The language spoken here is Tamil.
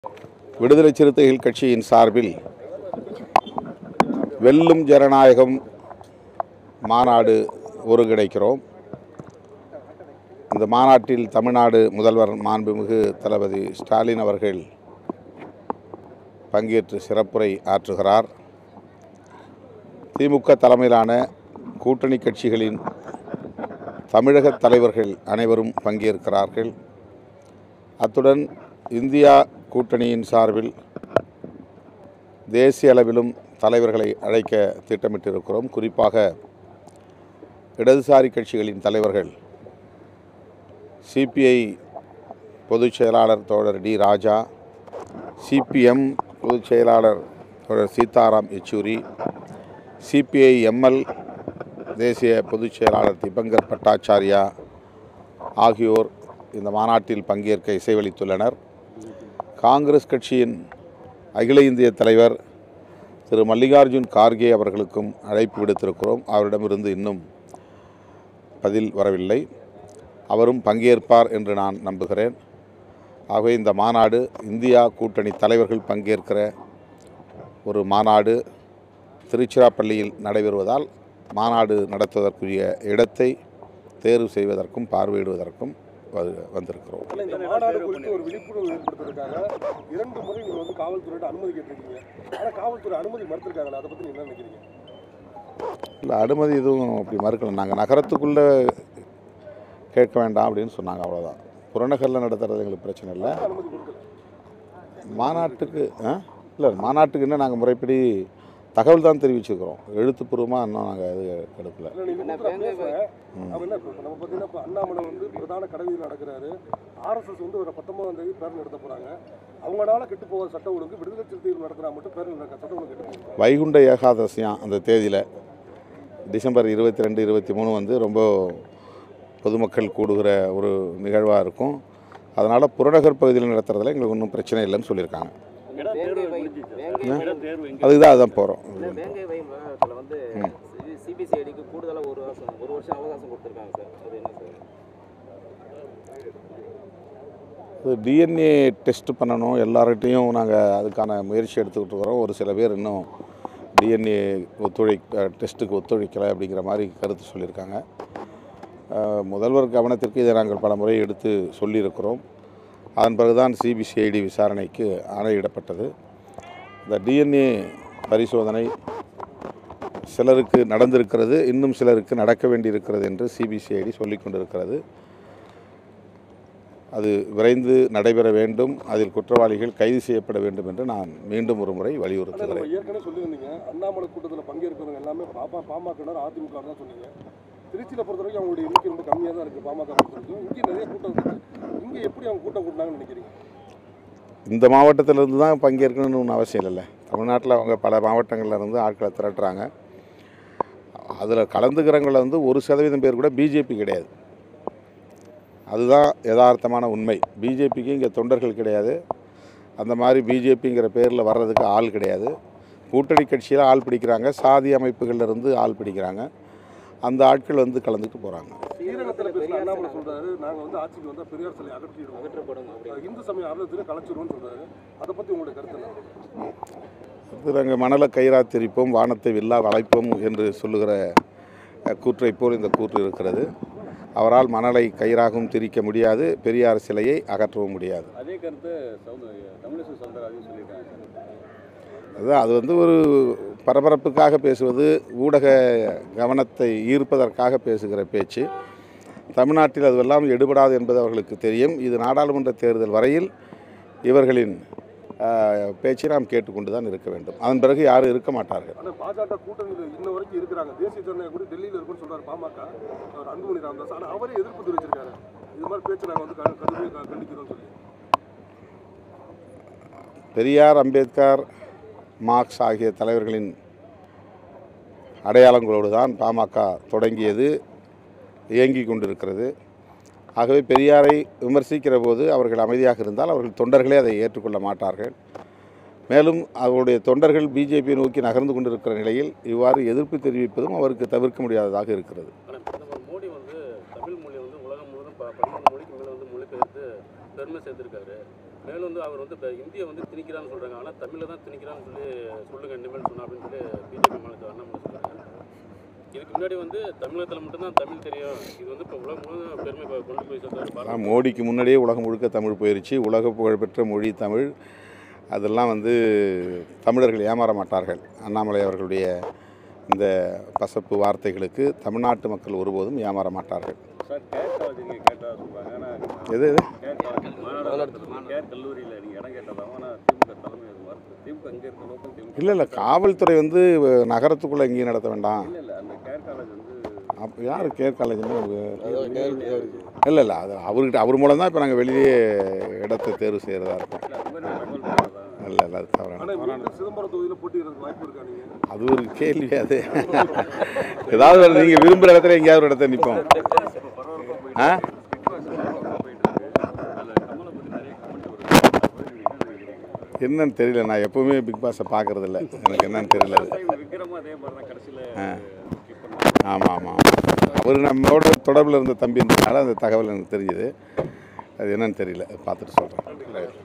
விடுதலை சிறுத்தைகள் கட்சியின் சார்பில் வெல்லும் ஜனநாயகம் மாநாடு ஒருங்கிணைக்கிறோம் இந்த மாநாட்டில் தமிழ்நாடு முதல்வர் மாண்புமிகு தளபதி ஸ்டாலின் அவர்கள் பங்கேற்று சிறப்புரை ஆற்றுகிறார் திமுக தலைமையிலான கூட்டணி கட்சிகளின் தமிழக தலைவர்கள் அனைவரும் பங்கேற்கிறார்கள் அத்துடன் இந்தியா கூட்டணியின் சார்பில் தேசிய அளவிலும் தலைவர்களை அழைக்க திட்டமிட்டிருக்கிறோம் குறிப்பாக இடதுசாரி கட்சிகளின் தலைவர்கள் சிபிஐ பொதுச் செயலாளர் தோழர் டி ராஜா சிபிஎம் பொதுச் செயலாளர் தோழர் சீதாராம் யெச்சூரி சிபிஐ எம்எல் தேசிய பொதுச் செயலாளர் திபங்கர் பட்டாச்சாரியா ஆகியோர் இந்த மாநாட்டில் பங்கேற்க இசைவளித்துள்ளனர் காங்கிரஸ் கட்சியின் அகில இந்திய தலைவர் திரு மல்லிகார்ஜுன் கார்கே அவர்களுக்கும் அழைப்பு விடுத்திருக்கிறோம் அவரிடமிருந்து இன்னும் பதில் வரவில்லை அவரும் பங்கேற்பார் என்று நான் நம்புகிறேன் ஆகவே இந்த மாநாடு இந்தியா கூட்டணி தலைவர்கள் பங்கேற்கிற ஒரு மாநாடு திருச்சிராப்பள்ளியில் நடைபெறுவதால் மாநாடு நடத்துவதற்குரிய இடத்தை தேர்வு செய்வதற்கும் பார்வையிடுவதற்கும் வ- வந்திருக்கிறோம் ஆனா இந்த மாநாடு குறித்து ஒரு விழிப்புணர்வு ஏற்படுத்துறதுக்காக இரண்டு முறை நீங்க வந்து காவல்துறையிட்ட அனுமதி கேட்டிருக்கீங்க ஆனா காவல்துறை அனுமதி மறுத்திருக்காங்களே அதை பத்தி நீங்க என்ன நினைக்கிறீங்க இல்லை அனுமதி எதுவும் அப்படி மறுக்கல நாங்கள் நகரத்துக்குள்ளே கேட்க வேண்டாம் அப்படின்னு சொன்னாங்க அவ்வளோதான் புறநகரில் நடத்துறது எங்களுக்கு பிரச்சனை இல்லை அனுமதி கொடுக்கல மாநாட்டுக்கு ஆ இல்லை மாநாட்டுக்கு இன்னும் நாங்கள் முறைப்படி தகவல் தான் தெரிவிச்சிருக்கிறோம் எழுத்துப்பூர்வமாக இன்னும் நாங்கள் இது எடுக்கல இல்ல நீங்க கொடுக்குற பேசுறேன் அவன் என்ன இப்ப நம்ம பாத்தீங்கன்னா இப்ப அண்ணாமலை வந்து பிரதான கடைவீதியில் நடக்கிறாரு ஆர்எஸ்எஸ் வந்து ஒரு பத்தொன்பதாம் தேதி பேரணி நடத்த போறாங்க அவங்களால கெட்டு போகிற சட்ட ஒழுங்கு விடுதலை சிறுத்தைகள் நடக்கிறா மட்டும் பேரணி நடக்க சட்ட ஒழுங்கு கெட்டு போகுது வைகுண்ட ஏகாதசியம் அந்த தேதியில் டிசம்பர் இருபத்தி ரெண்டு இருபத்தி மூணு வந்து ரொம்ப பொதுமக்கள் கூடுகிற ஒரு நிகழ்வாக இருக்கும் அதனால் புறநகர் பகுதியில் நடத்துறதுல எங்களுக்கு ஒன்றும் பிரச்சனை இல்லைன்னு சொல்லியிருக்காங்க வேங்கை வை- வேங்கை அதுக்கு தான் அதான் போகிறோம் இந்த வேங்கை வை விவகாரத்தில் வந்து சிபிசிஐடிக்கு கூடுதலாக ஒரு வருஷம் ஒரு வருஷம் அவகாசம் கொடுத்துருக்காங்க சார் அது என்ன சார் இது டிஎன்ஏ டெஸ்ட் பண்ணணும் எல்லார்கிட்டையும் நாங்கள் அதுக்கான முயற்சி எடுத்துக்கிட்டு இருக்கிறோம் ஒரு சில பேர் இன்னும் டிஎன்ஏ ஒத்துழை டெஸ்ட்டுக்கு ஒத்துழைக்கலை அப்படிங்கிற மாதிரி கருத்து சொல்லியிருக்காங்க அஹ், முதல்வர் கவனத்திற்கு இதை நாங்கள் பல முறை எடுத்து சொல்லியிருக்கிறோம் அதன் பிறகுதான் சிபிசிஐடி விசாரணைக்கு ஆணையிடப்பட்டது இந்த டிஎன்ஏ பரிசோதனை சிலருக்கு நடந்திருக்கிறது இன்னும் சிலருக்கு நடக்க வேண்டியிருக்கிறது என்று சிபிசிஐடி சொல்லிக் கொண்டிருக்கிறது அது விரைந்து நடைபெற வேண்டும் அதில் குற்றவாளிகள் கைது செய்யப்பட வேண்டும் என்று நான் மீண்டும் ஒரு முறை ஆனா வலியுறுத்துகிறேன் நம்ம ஏற்கனவே சொல்லியிருந்தீங்க அண்ணாமலை கூட்டத்தில் பங்கேற்கிறவங்க எல்லாமே பாப்பா பாமகனர் அதிமுக தான் சொன்னீங்க திருச்சியில் பொறுத்த வரைக்கும் அவங்களுடைய எண்ணிக்கை ரொம்ப கம்மியாக தான் இருக்குது பாமக பொறுத்த வரைக்கும் இங்கே நிறைய கூட்டம் இருக்குது இங்கே எப்படி அவங்க கூட்டம் கூட்டினாங்கன்னு நினைக்கிறீங்க இந்த மாவட்டத்திலிருந்து தான் பங்கேற்கணும்னு ஒன்றும் அவசியம் இல்லைல்ல தமிழ்நாட்டில் அவங்க பல மாவட்டங்கள்ல இருந்து ஆட்களை திரட்டுறாங்க அதில் கலந்துக்கிறவங்கள வந்து ஒரு சதவீதம் பேர் கூட பிஜேபி கிடையாது அதுதான் யதார்த்தமான உண்மை பிஜேபிக்கு இங்கே தொண்டர்கள் கிடையாது அந்த மாதிரி பிஜேபிங்கிற பேரில் வர்றதுக்கு ஆள் கிடையாது கூட்டணி கட்சியில் ஆள் பிடிக்கிறாங்க சாதி அமைப்புகள்ல இருந்து ஆள் பிடிக்கிறாங்க அந்த ஆட்கள் வந்து கலந்துட்டு போகிறாங்க ஸ்ரீரங்கத்தில் பேசுகிற அண்ணாமலை சொல்றாரு நாங்கள் வந்து ஆட்சிக்கு வந்தால் பெரியார் சிலை அகற்றிடுவோம் அகற்றப்படும் அப்படி அஹ் இந்து சமய அறத்திலே கலைச்சிருவோம்னு சொல்றாரு அதை பற்றி உங்களுடைய கருத்து என்ன இது நாங்கள் மணலை கயிறாத்திரிப்போம் வானத்தை வில்லா வளைப்போம் என்று சொல்லுகிற அஹ், கூற்றைப் போல் இந்த கூற்று இருக்கிறது அவரால் மணலை கயிறாகவும் திரிக்க முடியாது பெரியார் சிலையை அகற்றவும் முடியாது அதே கருத்து தமிழிசை சவுந்தரராஜன் சொல்லியிருக்காங்க அதுதான் அது வந்து ஒரு பரபரப்புக்காக பேசுவது ஊடக கவனத்தை ஈர்ப்பதற்காக பேசுகிற பேச்சு தமிழ்நாட்டில் அதுவெல்லாம் எடுபடாது என்பது அவர்களுக்கு தெரியும் இது நாடாளுமன்ற தேர்தல் வரையில் இவர்களின் அஹ், பேச்சை நாம் கேட்டுக்கொண்டு தான் இருக்க வேண்டும் அதன் பிறகு யாரும் இருக்க மாட்டார்கள் ஆனால் பாஜக கூட்டணியில் இன்ன வரைக்கும் இருக்கிறாங்க தேசிய ஜனநாயக கூட டெல்லியில் இருக்குன்னு சொல்றாரு பாமக அவர் அன்புமணி ராமதாஸ் ஆனால் அவரே எதிர்ப்பு தெரிவிச்சிருக்காரு இது மாதிரி பேச்சு நாங்கள் வந்து க- கடுமையாக கண்டிக்கிறோம்னு சொல்லி பெரியார் அம்பேத்கர் மார்க்ஸ் ஆகிய தலைவர்களின் அடையாளங்களோடு தான் பாமக தொடங்கியது இயங்கிக் கொண்டிருக்கிறது ஆகவே பெரியாரை விமர்சிக்கிற போது அவர்கள் அமைதியாக இருந்தால் அவர்கள் தொண்டர்களே அதை ஏற்றுக்கொள்ள மாட்டார்கள் மேலும் அவருடைய தொண்டர்கள் பிஜேபியை நோக்கி நகர்ந்து கொண்டிருக்கிற நிலையில் இவ்வாறு எதிர்ப்பு தெரிவிப்பதும் அவருக்கு தவிர்க்க முடியாததாக இருக்கிறது ஆனால் பிரதமர் மோடி வந்து தமிழ் மொழி வந்து உலகம் முழுவதும் ப- பன்னிரண்டு மொழிக்கு மேலே வந்து மொழிபெயர்த்து பெருமை சேர்த்திருக்காரு மேலும் வந்து அவர் வந்து இப்போ இந்தியை வந்து திணிக்கிறான்னு சொல்கிறாங்க ஆனால் தமிழை தான் திணிக்கிறான்னு சொல்லி சொல்லுங்க இனிமேல் சொன்னா அப்படின்னு சொல்லி பிஜேபி மாநில அண்ணாமலை சொல்கிறாங்க இதுக்கு முன்னாடி வந்து தமிழகத்தில் மட்டும்தான் தமிழ் தெரியும் இது வந்து இப்போ உலகம் முழுவதும் பெருமை கொ- கொண்டு போய் சேர்த்தாரு பாரத ஆனால் மோடிக்கு முன்னாடியே உலகம் முழுக்க தமிழ் போயிருச்சு உலக புகழ்பெற்ற மொழி தமிழ் அதெல்லாம் வந்து தமிழர்கள் ஏமாற மாட்டார்கள் அண்ணாமலை அவர்களுடைய இந்த பசப்பு வார்த்தைகளுக்கு தமிழ்நாட்டு மக்கள் ஒருபோதும் ஏமாற மாட்டார்கள் சார் கேர் காலேஜ் நீங்கள் கேட்டதாக சொல்கிறாங்க ஆனால் எது எது கேர் காலேஜ் மாநாடு கேர் கல்லூரியில் நீங்கள் இடம் கேட்டதாகவும் ஆனால் திமுக தலைமை அது மறுத்து திமுக இங்கே இருக்க நோக்கம் திமுக இல்லை இல்லை காவல்துறை வந்து நகரத்துக்குள்ளே எங்கேயும் நடத்த வேண்டாம் இல்லை இல்லை அந்த கேர் காலேஜ் வந்து அப்போ யார் கேர் காலேஜ்னு இல்லை இல்லை அது அவர்கிட்ட அவர் மூலம் தான் இப்போ நாங்கள் வெளியே இடத்தை தேர்வு செய்கிறதா இருக்கோம் இல்லை அது மாதிரி தகவல் போனதா இல்லை இல்லை அது தவறான ஆனா மீண்டும் சிதம்பரம் தொகுதியில போட்டியிடறதுக்கு வாய்ப்பு இருக்கா நீங்க அது ஒரு கேள்வி அது ஏதாவது ஒரு நீங்கள் விரும்புகிற இடத்துல எங்கேயாவது ஒரு இடத்துல நிற்போம் ஆ என்னன்னு தெரியல நான் எப்பவுமே பிக் பாஸை பார்க்கறது இல்ல எனக்கு என்னன்னு தெரியல அது விக்ரமும் அதே மாதிரி தான் கடைசியில் ஆமாம் ஆமாம் அவர் நம்மளோட தொடர்பில் இருந்த தம்பின்றதுனால அந்த தகவல் எனக்கு தெரிஞ்சுது அது என்னன்னு தெரியல பார்த்துட்டு சொல்கிறேன்